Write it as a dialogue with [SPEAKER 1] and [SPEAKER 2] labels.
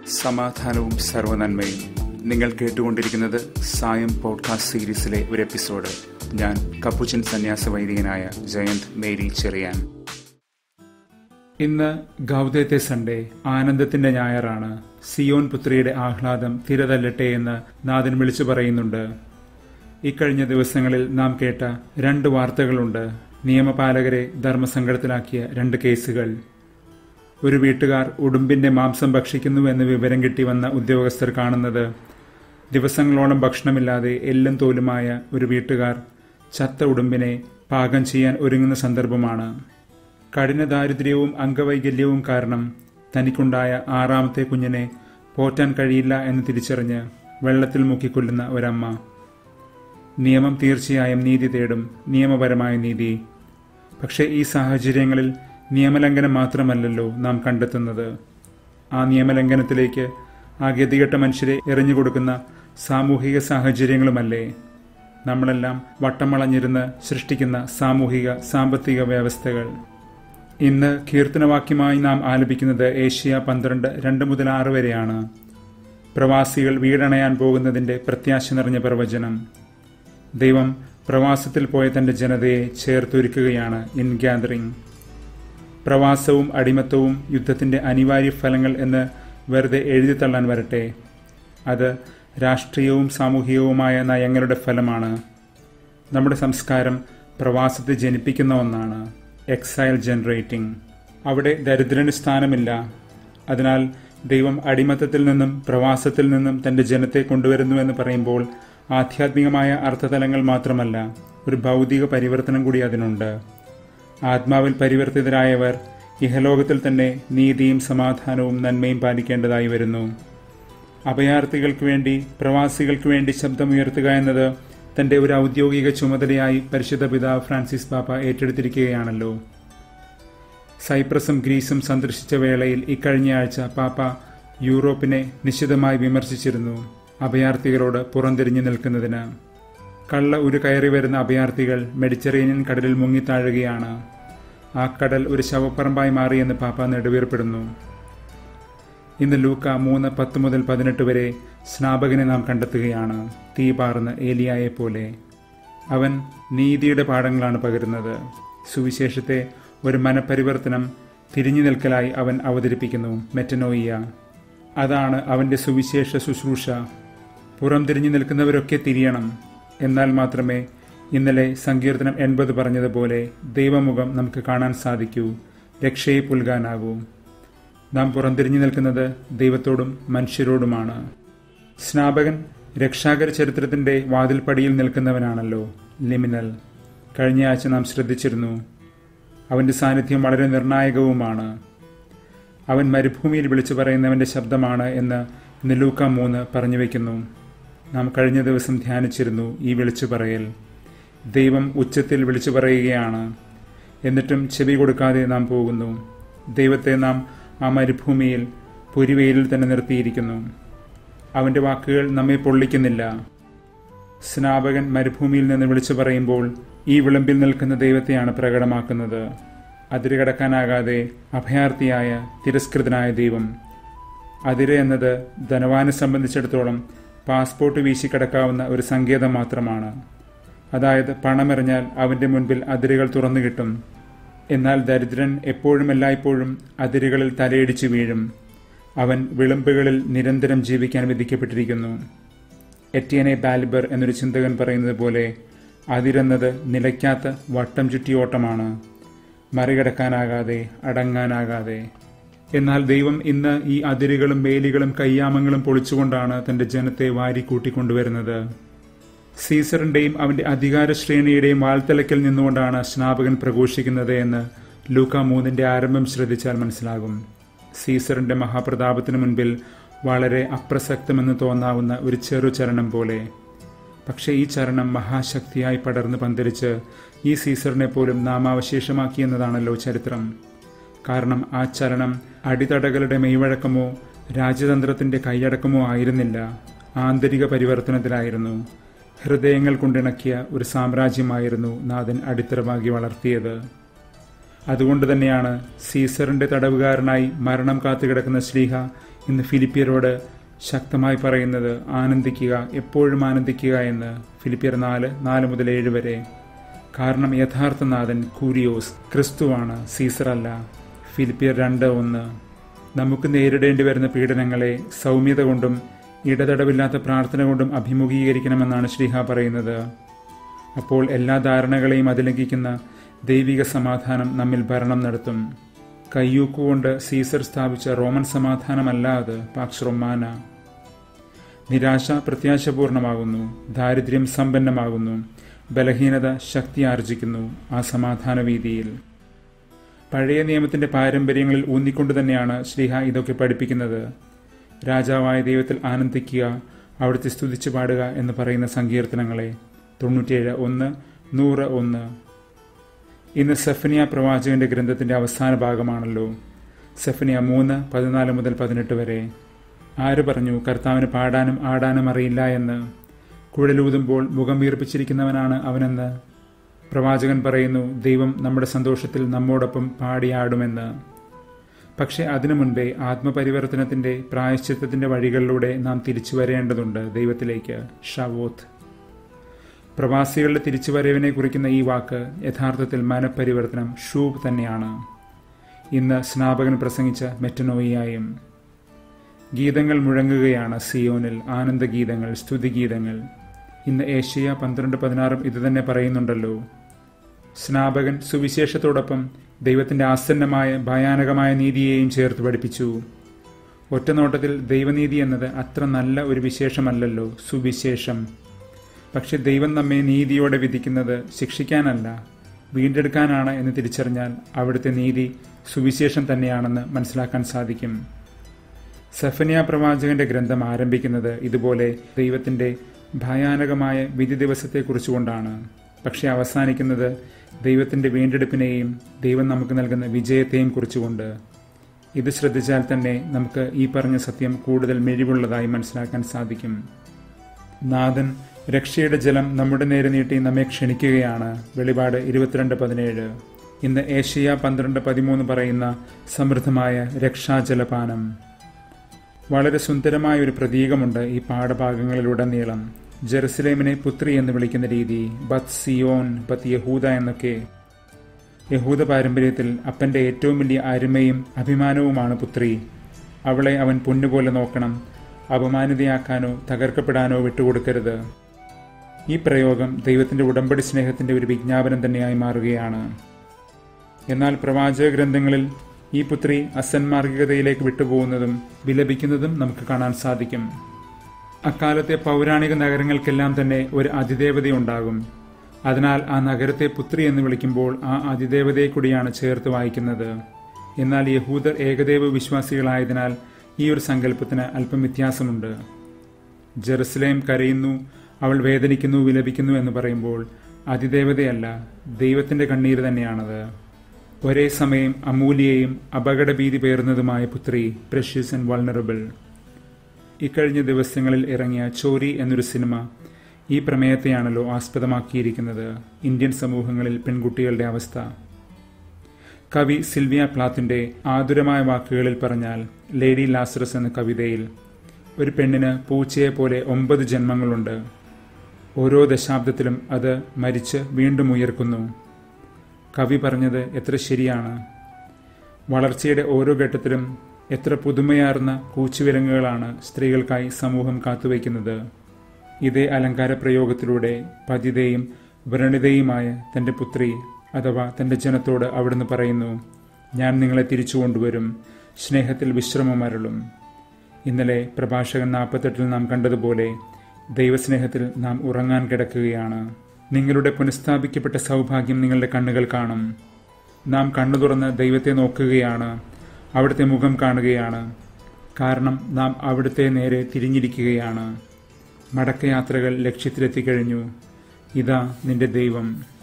[SPEAKER 1] സമാധാനവും സർവനന്മയും നിങ്ങൾ കേട്ടുകൊണ്ടിരിക്കുന്നത് സായം പോഡ്കാസ്റ്റ് സീരീസിലെ ഒരു എപ്പിസോഡ് ഞാൻ കപ്പുച്ചൻ സന്യാസ വൈദികനായ ജയന്ത് മേരി ചെറിയാൻ ഇന്ന് ഗൗതത്തെ സൺഡേ ആനന്ദത്തിന്റെ ഞായറാണ് സിയോൻ പുത്രിയുടെ ആഹ്ലാദം തിരതല്ലട്ടെ എന്ന് നാഥൻ വിളിച്ചു പറയുന്നുണ്ട് ഇക്കഴിഞ്ഞ ദിവസങ്ങളിൽ നാം കേട്ട രണ്ട് വാർത്തകളുണ്ട് നിയമപാലകരെ ധർമ്മസങ്കടത്തിലാക്കിയ രണ്ട് കേസുകൾ ഒരു വീട്ടുകാർ ഉടുമ്പിന്റെ മാംസം ഭക്ഷിക്കുന്നു എന്ന് വിവരം കിട്ടി വന്ന ഉദ്യോഗസ്ഥർ കാണുന്നത് ദിവസങ്ങളോളം ഭക്ഷണമില്ലാതെ എല്ലും തോലുമായ ഒരു വീട്ടുകാർ ചത്ത ഉടുമ്പിനെ പാകം ചെയ്യാൻ ഒരുങ്ങുന്ന സന്ദർഭമാണ് കഠിന ദാരിദ്ര്യവും അംഗവൈകല്യവും കാരണം തനിക്കുണ്ടായ ആറാമത്തെ കുഞ്ഞിനെ പോറ്റാൻ കഴിയില്ല എന്ന് തിരിച്ചറിഞ്ഞ് വെള്ളത്തിൽ മുക്കിക്കൊല്ലുന്ന ഒരമ്മ നിയമം തീർച്ചയായും നീതി തേടും നിയമപരമായ നീതി പക്ഷേ ഈ സാഹചര്യങ്ങളിൽ നിയമലംഘനം മാത്രമല്ലല്ലോ നാം കണ്ടെത്തുന്നത് ആ നിയമലംഘനത്തിലേക്ക് ആ ഗതികെട്ട മനുഷ്യരെ എറിഞ്ഞു കൊടുക്കുന്ന സാമൂഹിക സാഹചര്യങ്ങളുമല്ലേ നമ്മളെല്ലാം വട്ടം വളഞ്ഞിരുന്ന് സൃഷ്ടിക്കുന്ന സാമൂഹിക സാമ്പത്തിക വ്യവസ്ഥകൾ ഇന്ന് കീർത്തനവാക്യമായി നാം ആലപിക്കുന്നത് ഏഷ്യ പന്ത്രണ്ട് രണ്ട് മുതൽ ആറ് വരെയാണ് പ്രവാസികൾ വീടണയാൻ പോകുന്നതിന്റെ പ്രത്യാശ നിറഞ്ഞ പ്രവചനം ദൈവം പ്രവാസത്തിൽ പോയ തന്റെ ജനതയെ ചേർത്തൊരുക്കുകയാണ് ഇൻ ഗ്യാതറിംഗ് പ്രവാസവും അടിമത്തവും യുദ്ധത്തിന്റെ അനിവാര്യ ഫലങ്ങൾ എന്ന് വെറുതെ എഴുതിത്തള്ളാൻ വരട്ടെ അത് രാഷ്ട്രീയവും സാമൂഹികവുമായ നയങ്ങളുടെ ഫലമാണ് നമ്മുടെ സംസ്കാരം പ്രവാസത്തെ ജനിപ്പിക്കുന്ന ഒന്നാണ് എക്സൈൽ ജനറേറ്റിംഗ് അവിടെ ദരിദ്രന് സ്ഥാനമില്ല അതിനാൽ ദൈവം അടിമത്തത്തിൽ നിന്നും പ്രവാസത്തിൽ നിന്നും തന്റെ ജനത്തെ കൊണ്ടുവരുന്നുവെന്ന് പറയുമ്പോൾ ആധ്യാത്മികമായ അർത്ഥതലങ്ങൾ മാത്രമല്ല ഒരു ഭൗതിക പരിവർത്തനം കൂടി അതിനുണ്ട് ആത്മാവിൽ പരിവർത്തിതരായവർ ഇഹലോകത്തിൽ തന്നെ നീതിയും സമാധാനവും നന്മയും പാലിക്കേണ്ടതായി വരുന്നു അഭയാർത്ഥികൾക്ക് വേണ്ടി പ്രവാസികൾക്ക് വേണ്ടി ശബ്ദമുയർത്തുക എന്നത് തന്റെ ഒരു ഔദ്യോഗിക ചുമതലയായി പരിശുദ്ധ പിതാവ് ഫ്രാൻസിസ് പാപ്പ ഏറ്റെടുത്തിരിക്കുകയാണല്ലോ സൈപ്രസും ഗ്രീസും സന്ദർശിച്ച വേളയിൽ ഇക്കഴിഞ്ഞയാഴ്ച പാപ്പ യൂറോപ്പിനെ നിശിതമായി വിമർശിച്ചിരുന്നു അഭയാർത്ഥികളോട് പുറംതിരിഞ്ഞു നിൽക്കുന്നതിന് കള്ള ഒരു കയറി വരുന്ന അഭയാർത്ഥികൾ മെഡിറ്ററേനിയൻ കടലിൽ മുങ്ങിത്താഴുകയാണ് ആ കടൽ ഒരു ശവപ്പറമ്പായി മാറിയെന്ന് പാപ്പ നെടുവീർപ്പെടുന്നു ഇന്ന് ലൂക്ക മൂന്ന് പത്ത് മുതൽ പതിനെട്ട് വരെ സ്നാപകനെ നാം കണ്ടെത്തുകയാണ് തീ പാർന്ന് ഏലിയായെ പോലെ അവൻ നീതിയുടെ പാഠങ്ങളാണ് പകരുന്നത് സുവിശേഷത്തെ ഒരു മനപരിവർത്തനം തിരിഞ്ഞു നിൽക്കലായി അവൻ അവതരിപ്പിക്കുന്നു മെറ്റനോയിയ അതാണ് അവന്റെ സുവിശേഷ ശുശ്രൂഷ പുറം തിരിഞ്ഞു നിൽക്കുന്നവരൊക്കെ തിരിയണം എന്നാൽ മാത്രമേ ഇന്നലെ സങ്കീർത്തനം എൺപത് പറഞ്ഞതുപോലെ ദൈവമുഖം നമുക്ക് കാണാൻ സാധിക്കൂ രക്ഷയെ പുൽകാനാകൂ നാം പുറംതിരിഞ്ഞു നിൽക്കുന്നത് ദൈവത്തോടും മനുഷ്യരോടുമാണ് സ്നാപകൻ രക്ഷാകര ചരിത്രത്തിന്റെ വാതിൽപ്പടിയിൽ നിൽക്കുന്നവനാണല്ലോ ലിമിനൽ കഴിഞ്ഞ ആഴ്ച നാം ശ്രദ്ധിച്ചിരുന്നു അവന്റെ സാന്നിധ്യം വളരെ നിർണായകവുമാണ് അവൻ മരുഭൂമിയിൽ വിളിച്ചു പറയുന്നവന്റെ ശബ്ദമാണ് എന്ന് നിലൂക്ക മൂന്ന് പറഞ്ഞു വയ്ക്കുന്നു നാം കഴിഞ്ഞ ദിവസം ധ്യാനിച്ചിരുന്നു ഈ വിളിച്ചു പറയൽ ദൈവം ഉച്ചത്തിൽ വിളിച്ചു പറയുകയാണ് എന്നിട്ടും ചെവി കൊടുക്കാതെ നാം പോകുന്നു ദൈവത്തെ നാം ആ മരുഭൂമിയിൽ പുരിവെയിലിൽ തന്നെ നിർത്തിയിരിക്കുന്നു അവന്റെ വാക്കുകൾ നമ്മെ പൊള്ളിക്കുന്നില്ല സ്നാപകൻ മരുഭൂമിയിൽ നിന്ന് വിളിച്ചു പറയുമ്പോൾ ഈ വിളമ്പിൽ നിൽക്കുന്ന ദൈവത്തെയാണ് പ്രകടമാക്കുന്നത് അതിരുകടക്കാനാകാതെ അഭയാർത്ഥിയായ തിരസ്കൃതനായ ദൈവം അതിര് എന്നത് ധനവാനെ സംബന്ധിച്ചിടത്തോളം പാസ്പോർട്ട് വീശിക്കിടക്കാവുന്ന ഒരു സങ്കേതം മാത്രമാണ് അതായത് പണമെറിഞ്ഞാൽ അവന്റെ മുൻപിൽ അതിരുകൾ തുറന്നു കിട്ടും എന്നാൽ ദരിദ്രൻ എപ്പോഴും എല്ലായ്പ്പോഴും അതിരുകളിൽ തലയിടിച്ചു വീഴും അവൻ വിളമ്പുകളിൽ നിരന്തരം ജീവിക്കാൻ വിധിക്കപ്പെട്ടിരിക്കുന്നു എറ്റിയനെ ബാലിബർ എന്നൊരു ചിന്തകൻ പറയുന്നത് പോലെ അതിരെന്നത് നിലയ്ക്കാത്ത വട്ടം ചുറ്റിയോട്ടമാണ് മറികടക്കാനാകാതെ അടങ്ങാനാകാതെ എന്നാൽ ദൈവം ഇന്ന് ഈ അതിരുകളും വേലികളും കയ്യാമങ്ങളും പൊളിച്ചുകൊണ്ടാണ് തന്റെ ജനത്തെ വാരി കൂട്ടിക്കൊണ്ടുവരുന്നത് സീസറിന്റെയും അവന്റെ അധികാര ശ്രേണിയുടെയും വാൾത്തലക്കിൽ നിന്നുകൊണ്ടാണ് സ്നാപകൻ പ്രഘോഷിക്കുന്നത് എന്ന് ലൂക്ക മൂന്നിന്റെ ആരംഭം ശ്രദ്ധിച്ചാൽ മനസ്സിലാകും സീസറിന്റെ മഹാപ്രതാപത്തിനു മുൻപിൽ വളരെ അപ്രസക്തമെന്ന് തോന്നാവുന്ന ഒരു ചെറു ചരണം പോലെ പക്ഷേ ഈ ചരണം മഹാശക്തിയായി പടർന്ന് പന്തലിച്ച് ഈ സീസറിനെ പോലും നാമാവശേഷമാക്കി എന്നതാണല്ലോ ചരിത്രം കാരണം ആ ചലനം അടിതടകളുടെ മെയ്വഴക്കമോ രാജ്യതന്ത്രത്തിന്റെ കൈയടക്കമോ ആയിരുന്നില്ല ആന്തരിക പരിവർത്തനത്തിലായിരുന്നു ഹൃദയങ്ങൾ കൊണ്ടിണക്കിയ ഒരു സാമ്രാജ്യമായിരുന്നു നാഥൻ അടിത്തറമാക്കി വളർത്തിയത് അതുകൊണ്ട് തന്നെയാണ് സീസറിന്റെ തടവുകാരനായി മരണം കാത്തുകിടക്കുന്ന ശ്ലീഹ ഇന്ന് ഫിലിപ്പിയരോട് ശക്തമായി പറയുന്നത് ആനന്ദിക്കുക എപ്പോഴും ആനന്ദിക്കുക എന്ന് ഫിലിപ്പിയർ നാല് നാല് മുതൽ ഏഴ് വരെ കാരണം യഥാർത്ഥ നാഥൻ കൂരിയോസ് ക്രിസ്തുവാണ് സീസറല്ല ഫിലിപ്പിയർ രണ്ട് ഒന്ന് നമുക്ക് നേരിടേണ്ടി വരുന്ന പീഡനങ്ങളെ സൗമ്യത കൊണ്ടും ഇടതടവില്ലാത്ത പ്രാർത്ഥന കൊണ്ടും അഭിമുഖീകരിക്കണമെന്നാണ് ശ്രീഹ പറയുന്നത് അപ്പോൾ എല്ലാ ധാരണകളെയും അതിലംഘിക്കുന്ന ദൈവിക സമാധാനം നമ്മിൽ ഭരണം നടത്തും കയ്യൂക്കുകൊണ്ട് സീസർ സ്ഥാപിച്ച റോമൻ സമാധാനമല്ല അത് പാക്സ് റൊമാന നിരാശ പ്രത്യാശപൂർണമാകുന്നു ദാരിദ്ര്യം സമ്പന്നമാകുന്നു ബലഹീനത ശക്തി ആർജിക്കുന്നു ആ സമാധാന വീതിയിൽ പഴയ നിയമത്തിന്റെ പാരമ്പര്യങ്ങളിൽ ഊന്നിക്കൊണ്ട് തന്നെയാണ് ശ്രീഹ ഇതൊക്കെ പഠിപ്പിക്കുന്നത് രാജാവായ ദൈവത്തിൽ ആനന്ദിക്കുക അവിടുത്തെ സ്തുതിച്ചു പാടുക എന്ന് പറയുന്ന സങ്കീർത്തനങ്ങളെ തൊണ്ണൂറ്റിയേഴ് ഒന്ന് നൂറ് ഒന്ന് ഇന്ന് സെഫനിയ പ്രവാചകന്റെ ഗ്രന്ഥത്തിന്റെ അവസാന ഭാഗമാണല്ലോ സെഫനിയ മൂന്ന് പതിനാല് മുതൽ പതിനെട്ട് വരെ ആര് പറഞ്ഞു കർത്താവിന് പാടാനും ആടാനും അറിയില്ല എന്ന് കുഴലൂതുമ്പോൾ മുഖം വീർപ്പിച്ചിരിക്കുന്നവനാണ് അവനെന്ന് പ്രവാചകൻ പറയുന്നു ദൈവം നമ്മുടെ സന്തോഷത്തിൽ നമ്മോടൊപ്പം പാടിയാടുമെന്ന് പക്ഷെ അതിനു മുൻപേ ആത്മപരിവർത്തനത്തിന്റെ പ്രായശ്ചിത്തത്തിന്റെ വഴികളിലൂടെ നാം തിരിച്ചു വരേണ്ടതുണ്ട് ദൈവത്തിലേക്ക് ഷവോത്ത് പ്രവാസികളുടെ തിരിച്ചുവരവിനെ കുറിക്കുന്ന ഈ വാക്ക് യഥാർത്ഥത്തിൽ മനപരിവർത്തനം ഷൂബ് തന്നെയാണ് ഇന്ന് സ്നാപകൻ പ്രസംഗിച്ച മെറ്റനോയിയായും ഗീതങ്ങൾ മുഴങ്ങുകയാണ് സിയോനിൽ ആനന്ദഗീതങ്ങൾ സ്തുതിഗീതങ്ങൾ ഇന്ന് ഏഷ്യ പന്ത്രണ്ട് പതിനാറും ഇതുതന്നെ പറയുന്നുണ്ടല്ലോ സ്നാപകൻ സുവിശേഷത്തോടൊപ്പം ദൈവത്തിന്റെ ആസന്നമായ ഭയാനകമായ നീതിയെയും ചേർത്ത് പഠിപ്പിച്ചു ഒറ്റനോട്ടത്തിൽ ദൈവനീതി എന്നത് അത്ര നല്ല ഒരു വിശേഷമല്ലല്ലോ സുവിശേഷം പക്ഷെ ദൈവം നമ്മെ നീതിയോടെ വിധിക്കുന്നത് ശിക്ഷിക്കാനല്ല വീണ്ടെടുക്കാനാണ് എന്ന് തിരിച്ചറിഞ്ഞാൽ അവിടുത്തെ നീതി സുവിശേഷം തന്നെയാണെന്ന് മനസ്സിലാക്കാൻ സാധിക്കും സഫനിയ പ്രവാചകന്റെ ഗ്രന്ഥം ആരംഭിക്കുന്നത് ഇതുപോലെ ദൈവത്തിന്റെ ഭയാനകമായ വിധി ദിവസത്തെക്കുറിച്ചുകൊണ്ടാണ് പക്ഷെ അവസാനിക്കുന്നത് ദൈവത്തിന്റെ വീണ്ടെടുപ്പിനെയും ദൈവം നമുക്ക് നൽകുന്ന വിജയത്തെയും കുറിച്ചുകൊണ്ട് ഇത് ശ്രദ്ധിച്ചാൽ തന്നെ നമുക്ക് ഈ പറഞ്ഞ സത്യം കൂടുതൽ മിഴിവുള്ളതായി മനസ്സിലാക്കാൻ സാധിക്കും നാഥൻ രക്ഷയുടെ ജലം നമ്മുടെ നേരെ നീട്ടി നമ്മെ ക്ഷണിക്കുകയാണ് വെളിപാട് ഇരുപത്തിരണ്ട് പതിനേഴ് ഇന്ന് ഏഷ്യ പന്ത്രണ്ട് പതിമൂന്ന് പറയുന്ന സമൃദ്ധമായ രക്ഷാജലപാനം വളരെ സുന്ദരമായ ഒരു പ്രതീകമുണ്ട് ഈ പാഠഭാഗങ്ങളിലുടനീളം ജെറുസലേമിനെ പുത്രി എന്ന് വിളിക്കുന്ന രീതി ബത്ത് സിയോൻ ബത്ത് യഹൂദ എന്നൊക്കെ യഹൂദ പാരമ്പര്യത്തിൽ അപ്പന്റെ ഏറ്റവും വലിയ അരുമയും അഭിമാനവുമാണ് പുത്രി അവളെ അവൻ പൊന്നുപോലെ നോക്കണം അപമാനിതയാക്കാനോ തകർക്കപ്പെടാനോ വിട്ടുകൊടുക്കരുത് ഈ പ്രയോഗം ദൈവത്തിന്റെ ഉടമ്പടി സ്നേഹത്തിന്റെ ഒരു വിജ്ഞാപനം തന്നെയായി മാറുകയാണ് എന്നാൽ പ്രവാചക ഗ്രന്ഥങ്ങളിൽ ഈ പുത്രി അസന്മാർഗികതയിലേക്ക് വിട്ടുപോകുന്നതും വിലപിക്കുന്നതും നമുക്ക് കാണാൻ സാധിക്കും അക്കാലത്തെ പൗരാണിക നഗരങ്ങൾക്കെല്ലാം തന്നെ ഒരു അതിദേവതയുണ്ടാകും അതിനാൽ ആ നഗരത്തെ പുത്രി എന്ന് വിളിക്കുമ്പോൾ ആ അതിദേവതയെ കൂടിയാണ് ചേർത്ത് വായിക്കുന്നത് എന്നാൽ യഹൂദർ ഏകദേവ വിശ്വാസികളായതിനാൽ ഈ ഒരു സങ്കല്പത്തിന് അല്പം വ്യത്യാസമുണ്ട് ജെറുസലേം കരയുന്നു അവൾ വേദനിക്കുന്നു വിലപിക്കുന്നു എന്ന് പറയുമ്പോൾ അതിദേവതയല്ല ദൈവത്തിന്റെ കണ്ണീര് തന്നെയാണത് ഒരേ സമയം അമൂല്യയും അപകടഭീതി പേറുന്നതുമായ പുത്രി പ്രഷ്യസ് ആൻഡ് വൾണറബിൾ ഇക്കഴിഞ്ഞ ദിവസങ്ങളിൽ ഇറങ്ങിയ ചോരി എന്നൊരു സിനിമ ഈ പ്രമേയത്തെയാണല്ലോ ആസ്പദമാക്കിയിരിക്കുന്നത് ഇന്ത്യൻ സമൂഹങ്ങളിൽ പെൺകുട്ടികളുടെ അവസ്ഥ കവി സിൽവിയ പ്ലാത്തിന്റെ ആതുരമായ വാക്കുകളിൽ പറഞ്ഞാൽ ലേഡി ലാസറസ് എന്ന കവിതയിൽ ഒരു പെണ്ണിന് പൂച്ചയെ പോലെ ഒമ്പത് ജന്മങ്ങളുണ്ട് ഓരോ ദശാബ്ദത്തിലും അത് മരിച്ച് വീണ്ടും ഉയർക്കുന്നു കവി പറഞ്ഞത് എത്ര ശരിയാണ് വളർച്ചയുടെ ഓരോ ഘട്ടത്തിലും എത്ര പുതുമയാർന്ന കൂച്ചുവിലങ്ങുകളാണ് സ്ത്രീകൾക്കായി സമൂഹം കാത്തുവയ്ക്കുന്നത് ഇതേ അലങ്കാര പ്രയോഗത്തിലൂടെ പതിതയും വ്രണിതയുമായ തന്റെ പുത്രി അഥവാ തന്റെ ജനത്തോട് അവിടുന്ന് പറയുന്നു ഞാൻ നിങ്ങളെ തിരിച്ചു കൊണ്ടുവരും സ്നേഹത്തിൽ വിശ്രമമരളും ഇന്നലെ പ്രഭാഷകൻ നാൽപ്പത്തെട്ടിൽ നാം കണ്ടതുപോലെ ദൈവസ്നേഹത്തിൽ നാം ഉറങ്ങാൻ കിടക്കുകയാണ് നിങ്ങളുടെ പുനഃസ്ഥാപിക്കപ്പെട്ട സൗഭാഗ്യം നിങ്ങളുടെ കണ്ണുകൾ കാണും നാം കണ്ണു തുറന്ന് ദൈവത്തെ നോക്കുകയാണ് അവിടുത്തെ മുഖം കാണുകയാണ് കാരണം നാം അവിടുത്തെ നേരെ തിരിഞ്ഞിരിക്കുകയാണ് മടക്കയാത്രകൾ ലക്ഷ്യത്തിലെത്തിക്കഴിഞ്ഞു ഇതാ നിന്റെ ദൈവം